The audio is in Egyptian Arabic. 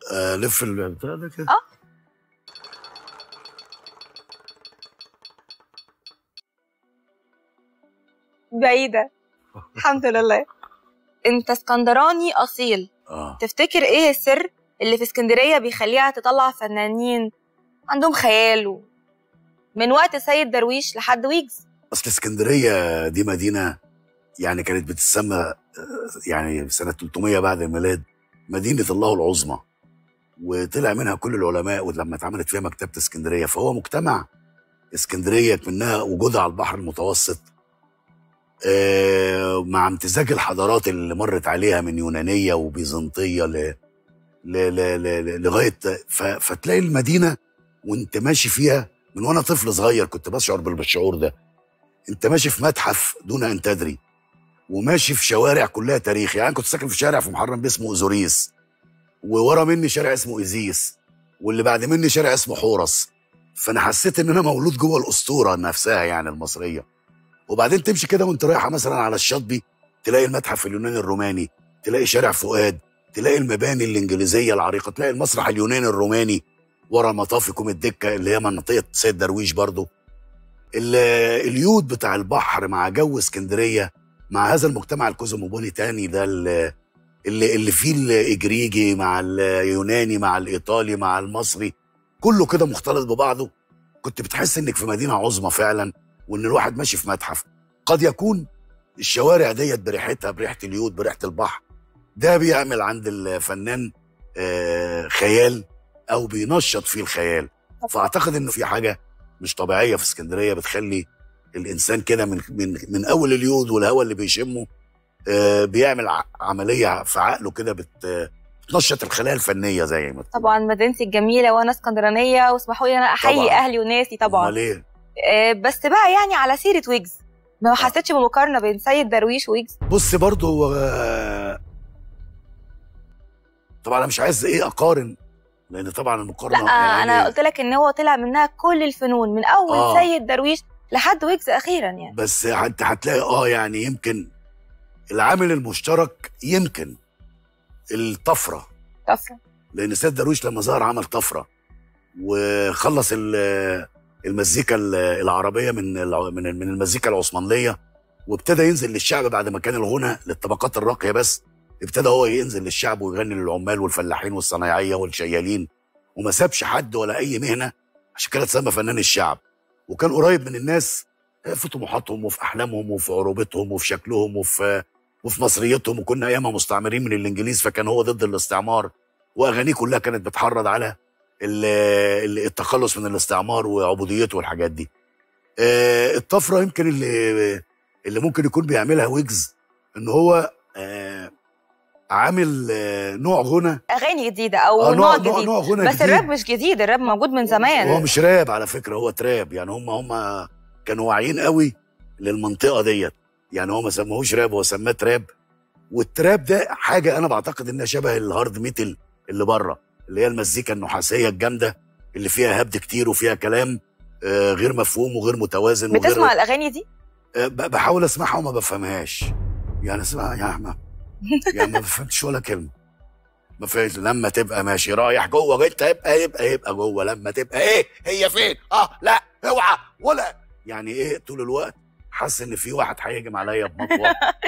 آه، لف البتاع ده كده آه. بعيدة الحمد لله انت اسكندراني اصيل اه تفتكر ايه السر اللي في اسكندرية بيخليها تطلع فنانين عندهم خيال و... من وقت سيد درويش لحد ويجز اصل اسكندريه دي مدينه يعني كانت بتسمى آه، يعني في سنه 300 بعد الميلاد مدينه الله العظمى وطلع منها كل العلماء ولما اتعملت فيها مكتبه اسكندريه فهو مجتمع اسكندريه منها وجودها على البحر المتوسط آه، مع امتزاج الحضارات اللي مرت عليها من يونانيه وبيزنطيه ل ل ل ل لغايه ف- فتلاقي المدينه وانت ماشي فيها من وانا طفل صغير كنت بشعر بالشعور ده انت ماشي في متحف دون ان تدري وماشي في شوارع كلها تاريخ يعني أنا كنت ساكن في شارع في محرم بيه اسمه ازوريس وورا مني شارع اسمه ايزيس واللي بعد مني شارع اسمه حورس فانا حسيت ان انا مولود جوه الاسطوره نفسها يعني المصريه وبعدين تمشي كده وانت رايحه مثلا على الشاطبي تلاقي المتحف اليوناني الروماني تلاقي شارع فؤاد تلاقي المباني الانجليزيه العريقه تلاقي المسرح اليوناني الروماني ورا مطافي كوم الدكه اللي هي منطقه سيد درويش برضو ال- اليود بتاع البحر مع جو اسكندريه مع هذا المجتمع الكوزموبوليتاني ده ال- اللي اللي فيه الاجريجي مع اليوناني مع الايطالي مع المصري كله كده مختلط ببعضه كنت بتحس انك في مدينه عظمى فعلا وان الواحد ماشي في متحف قد يكون الشوارع ديت بريحتها بريحه اليود بريحه البحر ده بيعمل عند الفنان آه، خيال او بينشط فيه الخيال فاعتقد انه في حاجه مش طبيعيه في اسكندريه بتخلي الانسان كده من من من اول اليود والهواء اللي بيشمه آه، بيعمل ع- عمليه في عقله كده بت بتنشط الخلايا الفنيه زي ما تقول. طبعا مدينتي الجميلة وانا اسكندرانية واسمحوا لي انا احيي طبعاً. اهلي وناسي طبعا امال ايه آه، بس بقى يعني على سيرة ويجز ما حسيتش بمقارنة بين سيد درويش ويجز بص برضو هو آه، طبعا انا مش عايز ايه اقارن لان طبعا لا المقارنه انا قلت لك ان هو طلع منها كل الفنون من اول آه. سيد درويش لحد ويجز اخيرا يعني بس انت هتلاقي اه يعني يمكن العامل المشترك يمكن الطفره طفرة لان سيد درويش لما ظهر عمل طفره وخلص ال- المزيكا ال- العربيه من الع- من من المزيكا العثمانيه وابتدى ينزل للشعب بعد ما كان الغنى للطبقات الراقيه بس ابتدى هو ينزل للشعب ويغني للعمال والفلاحين والصنايعيه والشيالين وما سابش حد ولا اي مهنه عشان كده اتسمى فنان الشعب وكان قريب من الناس في طموحاتهم وفي احلامهم وفي عروبتهم وفي شكلهم وفي وفي مصريتهم وكنا ايامها مستعمرين من الانجليز فكان هو ضد الاستعمار واغانيه كلها كانت بتحرض على ال- ال- التخلص من الاستعمار وعبوديته والحاجات دي آه، الطفره يمكن اللي اللي ممكن يكون بيعملها ويجز ان هو آه، عامل آه، نوع غنى اغاني جديده او آه، نوع نوع نوع جديد نوع غنى بس جديد. الراب مش جديد الراب موجود من زمان هو مش راب على فكره هو تراب يعني هم هم كانوا واعيين قوي للمنطقه ديت يعني هو ما سموهوش راب هو سماه تراب والتراب ده حاجه انا بعتقد انها شبه الهارد ميتال اللي بره اللي هي المزيكا النحاسيه الجامده اللي فيها هبد كتير وفيها كلام آه، غير مفهوم وغير متوازن وغير بتسمع الاغاني دي آه، ب- بحاول اسمعها وما بفهمهاش يعني اسمع يا ما يعني ما بفهمش ولا كلمه ما فهمت لما تبقى ماشي رايح جوه انت يبقى يبقى يبقى جوه لما تبقى ايه هي فين اه لا اوعى ولا يعني ايه طول الوقت حاسس ان في واحد هيهجم عليا بمطوه